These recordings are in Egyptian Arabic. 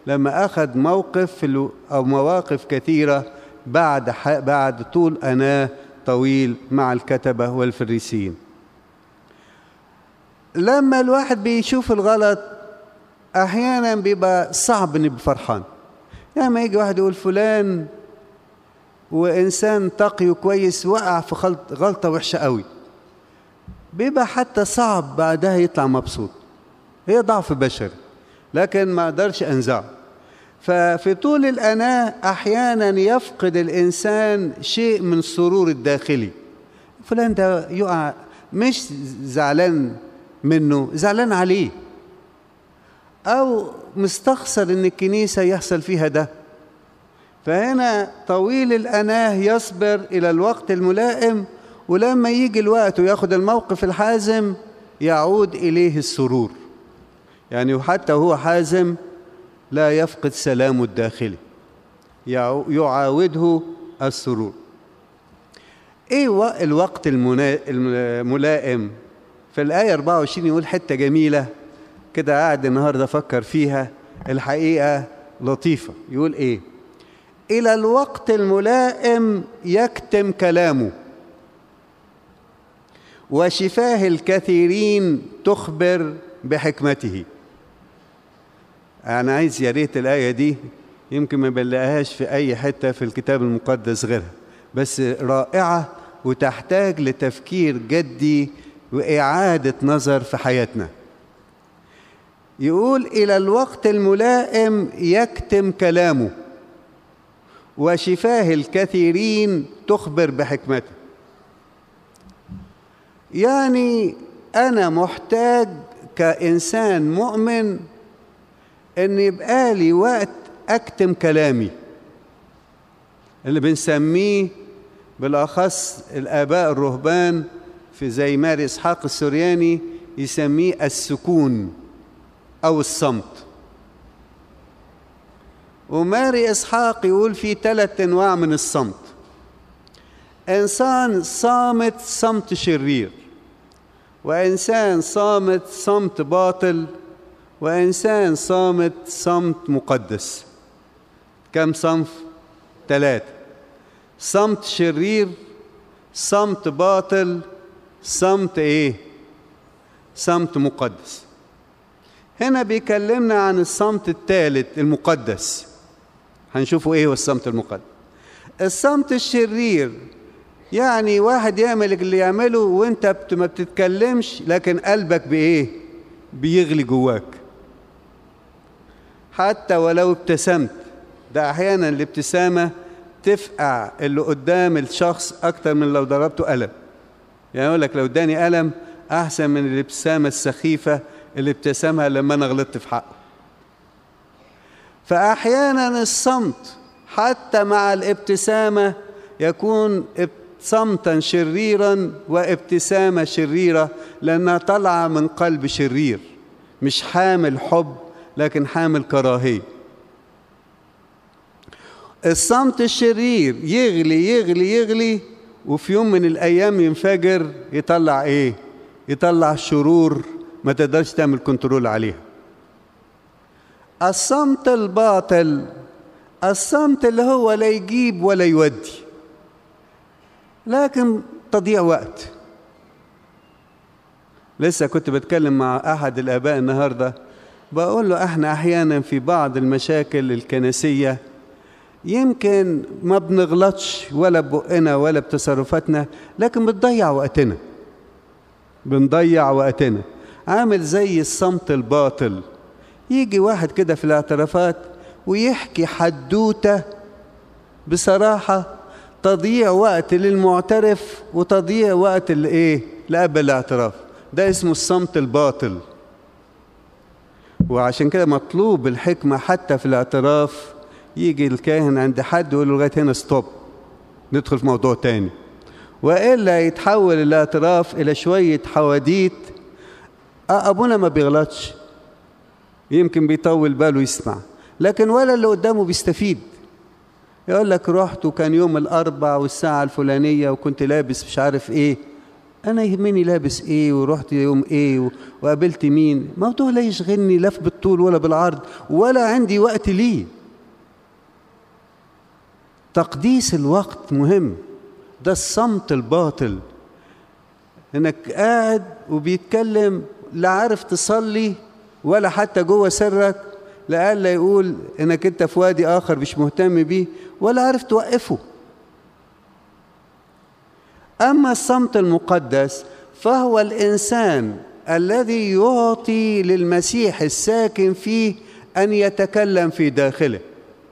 لما أخذ موقف في الو- أو مواقف كثيرة بعد ح- بعد طول أناه طويل مع الكتبة والفريسيين لما الواحد بيشوف الغلط أحيانا بيبقى صعب إنه يبقى فرحان يعني ما يجي واحد يقول فلان وإنسان تقي وكويس وقع في خلط غلطة وحشة قوي بيبقى حتى صعب بعدها يطلع مبسوط هي ضعف بشري لكن ما اقدرش انزعه ففي طول الاناه احيانا يفقد الانسان شيء من السرور الداخلي فلان ده يقع مش زعلان منه زعلان عليه او مستخسر ان الكنيسه يحصل فيها ده فهنا طويل الاناه يصبر الى الوقت الملائم ولما يجي الوقت وياخد الموقف الحازم يعود اليه السرور يعني وحتى هو حازم لا يفقد سلامه الداخلي يعو- يعاوده السرور ايه و- الوقت المنا- الملائم في الآية 24 يقول حتة جميلة كده قاعد النهاردة أفكر فيها الحقيقة لطيفة يقول إيه إلى الوقت الملائم يكتم كلامه وشفاه الكثيرين تخبر بحكمته أنا عايز يا ريت الآية دي يمكن ما بنلاقيهاش في أي حتة في الكتاب المقدس غيرها بس رائعة وتحتاج لتفكير جدي وإعادة نظر في حياتنا يقول إلى الوقت الملائم يكتم كلامه وشفاه الكثيرين تخبر بحكمته يعني أنا محتاج كإنسان مؤمن إن يبقى لي وقت أكتم كلامي اللي بنسميه بالأخص الآباء الرهبان في زي ماري إسحاق السورياني يسميه السكون أو الصمت وماري إسحاق يقول في ثلاث أنواع من الصمت إنسان صامت صمت شرير وإنسان صامت صمت باطل وإنسان صامت صمت مقدس كم صنف؟ ثلاثة صمت شرير صمت باطل صمت ايه صمت مقدس هنا بيكلمنا عن الصمت الثالث المقدس هنشوفوا ايه هو الصمت المقدس الصمت الشرير يعني واحد يعمل اللي يعمله وانت بت- ما بتتكلمش لكن قلبك بايه بيغلي جواك حتى ولو ابتسمت ده احيانا الابتسامه تفقع اللي قدام الشخص اكتر من لو ضربته قلم يعني يقول لك لو اداني قلم احسن من الابتسامه السخيفه اللي ابتسمها لما انا غلطت في حقه فاحيانا الصمت حتى مع الابتسامه يكون اب- صمتا شريرا وابتسامه شريره لانها طالعه من قلب شرير مش حامل حب لكن حامل كراهيه الصمت الشرير يغلي يغلي يغلي وفي يوم من الايام ينفجر يطلع ايه يطلع شرور ما تقدرش تعمل كنترول عليها الصمت الباطل الصمت اللي هو لا يجيب ولا يودي لكن تضيع وقت لسه كنت بتكلم مع احد الاباء النهارده بقول له احنا احيانا في بعض المشاكل الكنسيه يمكن ما بنغلطش ولا ببقنا ولا بتصرفاتنا لكن بنضيع وقتنا بنضيع وقتنا عامل زي الصمت الباطل يجي واحد كده في الاعترافات ويحكي حدوته بصراحه تضييع وقت للمعترف وتضييع وقت لايه لقبل الاعتراف ده اسمه الصمت الباطل وعشان كده مطلوب الحكمه حتى في الاعتراف يجي الكاهن عند حد يقول له لغايه هنا ستوب ندخل في موضوع تاني والا يتحول الاعتراف الى شويه حواديت آه ابونا ما بيغلطش يمكن بيطول باله يسمع لكن ولا اللي قدامه بيستفيد يقول لك رحت وكان يوم الاربع والساعه الفلانيه وكنت لابس مش عارف ايه انا يهمني لابس ايه ورحت يوم ايه وقابلت مين موضوع لا يشغلني لا بالطول ولا بالعرض ولا عندي وقت ليه تقديس الوقت مهم ده الصمت الباطل انك قاعد وبيتكلم لا عارف تصلي ولا حتى جوه سرك لألا يقول انك انت في وادي اخر مش مهتم بيه ولا عارف توقفه اما الصمت المقدس فهو الانسان الذي يعطي للمسيح الساكن فيه ان يتكلم في داخله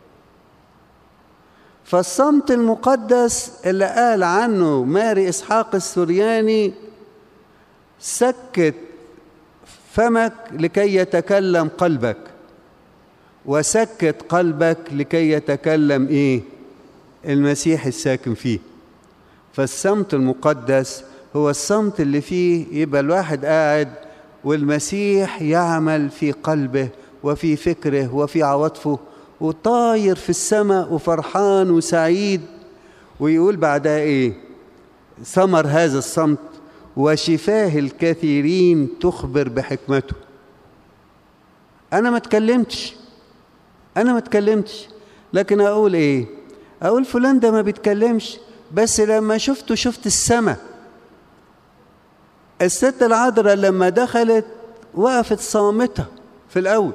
فالصمت المقدس اللي قال عنه ماري اسحاق السورياني سكت فمك لكي يتكلم قلبك وسكت قلبك لكي يتكلم ايه المسيح الساكن فيه فالصمت المقدس هو الصمت اللي فيه يبقى الواحد قاعد والمسيح يعمل في قلبه وفي فكره وفي عواطفه وطاير في السماء وفرحان وسعيد ويقول بعدها ايه ثمر هذا الصمت وشفاه الكثيرين تخبر بحكمته انا ما اتكلمتش انا ما اتكلمتش لكن اقول ايه اقول فلان ده ما بيتكلمش بس لما شفته شفت السماء الست العذراء لما دخلت وقفت صامتة في الأول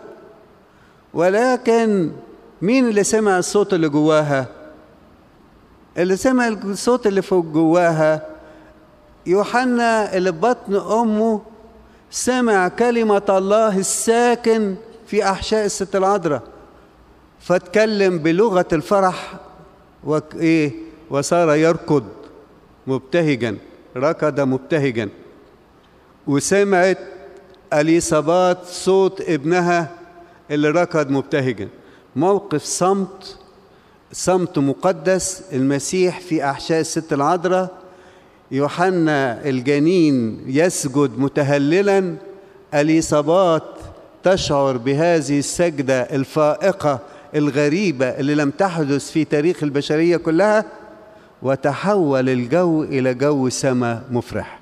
ولكن مين اللي سمع الصوت اللي جواها اللي سمع الصوت اللي فوق جواها يوحنا اللي بطن أمه سمع كلمة الله الساكن في أحشاء الست العذراء فاتكلم بلغة الفرح وإيه وصار يركض مبتهجا ركض مبتهجا وسمعت اليصابات صوت ابنها اللي ركض مبتهجا موقف صمت صمت مقدس المسيح في احشاء الست العذراء يوحنا الجنين يسجد متهللا اليصابات تشعر بهذه السجده الفائقه الغريبه اللي لم تحدث في تاريخ البشريه كلها وتحول الجو الى جو سماء مفرح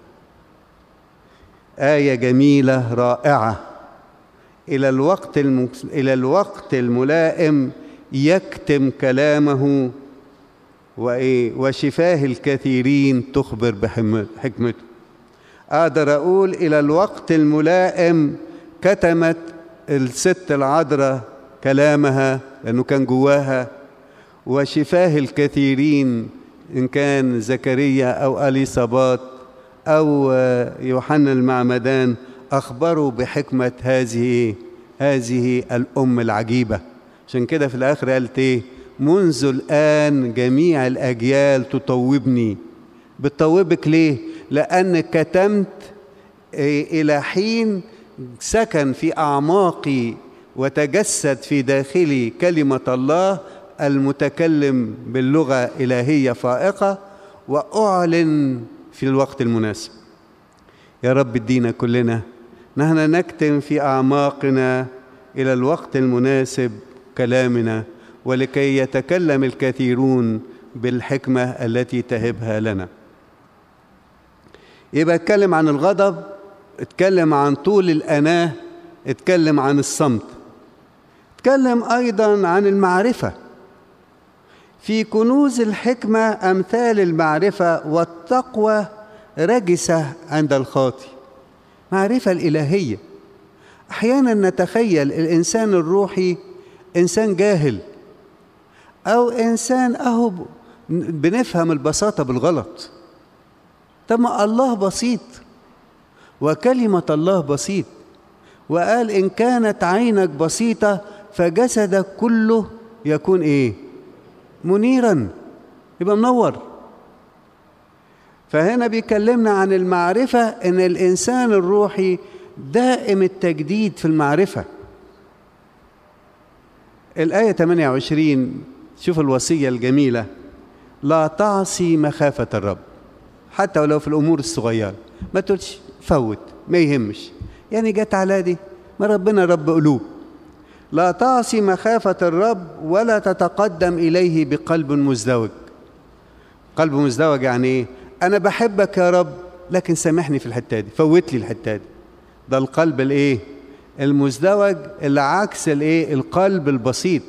ايه جميله رائعه الى الوقت الم... الى الوقت الملائم يكتم كلامه وايه وشفاه الكثيرين تخبر بحكمته اقدر اقول الى الوقت الملائم كتمت الست العذراء كلامها لانه كان جواها وشفاه الكثيرين إن كان زكريا أو أليصابات أو يوحنا المعمدان أخبروا بحكمة هذه هذه الأم العجيبة عشان كده في الآخر قالت إيه منذ الآن جميع الأجيال تطوبني بتطوبك ليه لأن كتمت إلى حين سكن في أعماقي وتجسد في داخلي كلمة الله المتكلم باللغة إلهية فائقة وأعلن في الوقت المناسب يا رب ادينا كلنا نحن نكتم في أعماقنا إلى الوقت المناسب كلامنا ولكي يتكلم الكثيرون بالحكمة التي تهبها لنا يبقى اتكلم عن الغضب اتكلم عن طول الأناة اتكلم عن الصمت اتكلم أيضا عن المعرفة في كنوز الحكمة أمثال المعرفة والتقوى رجسة عند الخاطي معرفة الإلهية أحيانا نتخيل الإنسان الروحي إنسان جاهل أو إنسان أهو بنفهم البساطة بالغلط طب ما الله بسيط وكلمة الله بسيط وقال إن كانت عينك بسيطة فجسدك كله يكون إيه؟ منيرا يبقى منور فهنا بيكلمنا عن المعرفة إن الإنسان الروحي دائم التجديد في المعرفة الآية 28 شوف الوصية الجميلة لا تعصي مخافة الرب حتى ولو في الأمور الصغيرة ما تقولش فوت ما يهمش يعني جت على دي ما ربنا رب قلوب لا تعصي مخافة الرب ولا تتقدم إليه بقلب مزدوج قلب مزدوج يعني إيه؟ أنا بحبك يا رب لكن سامحني في الحته دي فوت لي الحته دي ده القلب الايه المزدوج اللي عكس الايه القلب البسيط